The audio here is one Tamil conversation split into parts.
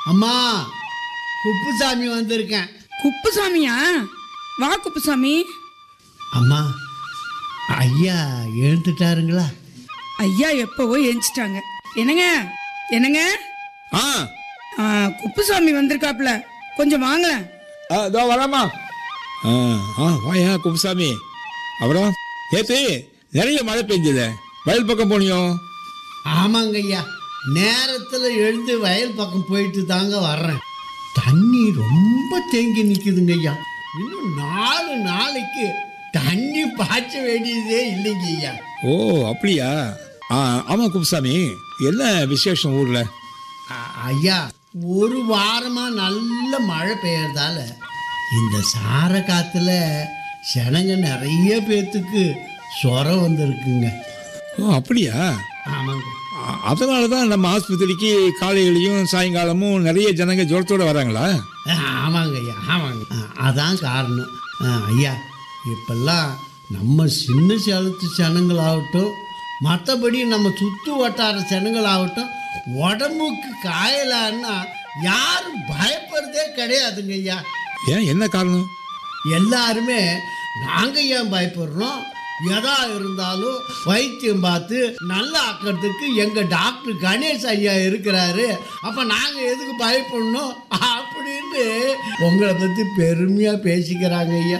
அம்மா குப்புசாமி வந்திருக்கேன் குப்புசாமியா வா குப்புசாமி அம்மா ஐயா எழுந்துட்டாருங்களா ஐயா எப்பவோ எஞ்சிட்டாங்க என்னங்க என்னங்க ஆ ஆ, குப்புசாமி வந்திருக்காப்ல கொஞ்சம் வாங்களேன் ஆ, இதோ வராமா ஆ ஆ வாயா குப்புசாமி அப்புறம் நேற்று நிறைய மழை பெஞ்சது வயல் பக்கம் போனியோ ஆமாங்க ஐயா நேரத்தில் எழுந்து வயல் பக்கம் போயிட்டு தாங்க வர்றேன் தண்ணி ரொம்ப தேங்கி நிற்குதுங்க ஐயா இன்னும் நாலு நாளைக்கு தண்ணி பாய்ச்ச வேண்டியதே இல்லைங்க ஐயா ஓ அப்படியா ஆ ஆமாம் குப்புசாமி என்ன விசேஷம் ஊரில் அ- ஐயா ஒரு வாரமா நல்ல மழை பெய்யறதால இந்த சார காத்துல ஜனங்க நிறைய பேர்த்துக்கு சொரம் வந்திருக்குங்க ஓ அப்படியா ஆமாங்க அ- அதனால தான் நம்ம ஆஸ்பத்திரிக்கு காலையிலையும் சாயங்காலமும் நிறைய ஜனங்க ஜுரத்தோட வராங்களா ஆ, ஆமாங்க ஐயா ஆமாங்க ஆ, அதான் காரணம் ஆ, ஐயா இப்பெல்லாம் நம்ம சின்ன சேலத்து ஜனங்களாகட்டும் மற்றபடி நம்ம சுற்று வட்டார ஜனங்களாகட்டும் உடம்புக்கு காயலான்னா யாரும் பயப்படுறதே கிடையாதுங்க ஐயா ஏன் என்ன காரணம் எல்லாருமே நாங்கள் ஏன் பயப்படுறோம் எதா இருந்தாலும் வைத்தியம் பார்த்து நல்லா ஆக்கிறதுக்கு எங்கள் டாக்டர் கணேஷ் ஐயா இருக்கிறாரு அப்போ நாங்கள் எதுக்கு பயப்படணும் அப்படின்னு உங்களை பற்றி பெருமையாக பேசிக்கிறாங்க ஐயா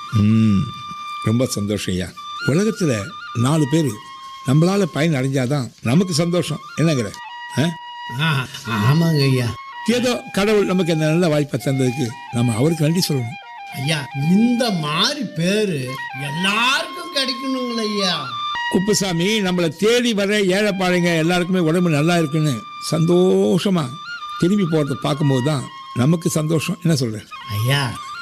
ம் ரொம்ப சந்தோஷம் ஐயா உலகத்தில் நாலு பேர் நம்மளால பயன் அடைஞ்சாதான் நமக்கு சந்தோஷம் என்னங்கிற ஆ? ஆ ஆமாங்க ஐயா ஏதோ கடவுள் நமக்கு இந்த நல்ல வாய்ப்பை தந்ததுக்கு நம்ம அவருக்கு நன்றி சொல்லணும் ஐயா இந்த மாதிரி பேர் எல்லாருக்கும் கிடைக்கணுங்கள ஐயா குப்புசாமி நம்மளை தேடி வர ஏழைப்பாளைங்க எல்லாருக்குமே உடம்பு நல்லா இருக்குன்னு சந்தோஷமா திரும்பி போகிறத பார்க்கும்போது தான் நமக்கு சந்தோஷம் என்ன சொல்ற ஐயா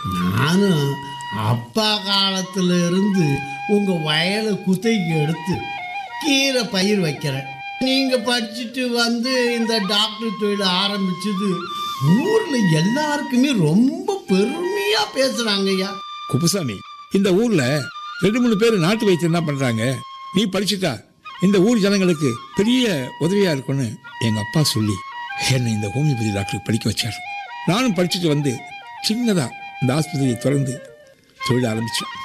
நானும் அப்பா காலத்துல இருந்து உங்க வயலை குத்தைக்கு எடுத்து கீரை பயிர் வைக்கிறேன் நீங்க படிச்சுட்டு வந்து இந்த டாக்டர் தொழில் ஆரம்பிச்சது ஊர்ல எல்லாருக்குமே ரொம்ப பெருமையா பேசுறாங்க ஐயா குப்புசாமி இந்த ஊர்ல ரெண்டு மூணு பேர் நாட்டு வைத்தியம் தான் பண்றாங்க நீ படிச்சுட்டா இந்த ஊர் ஜனங்களுக்கு பெரிய உதவியா இருக்கும்னு எங்க அப்பா சொல்லி என்னை இந்த ஹோமியோபதி டாக்டர் படிக்க வச்சார் நானும் படிச்சுட்டு வந்து சின்னதா இந்த ஆஸ்பத்திரியை திறந்து தொழில் ஆரம்பிச்சேன்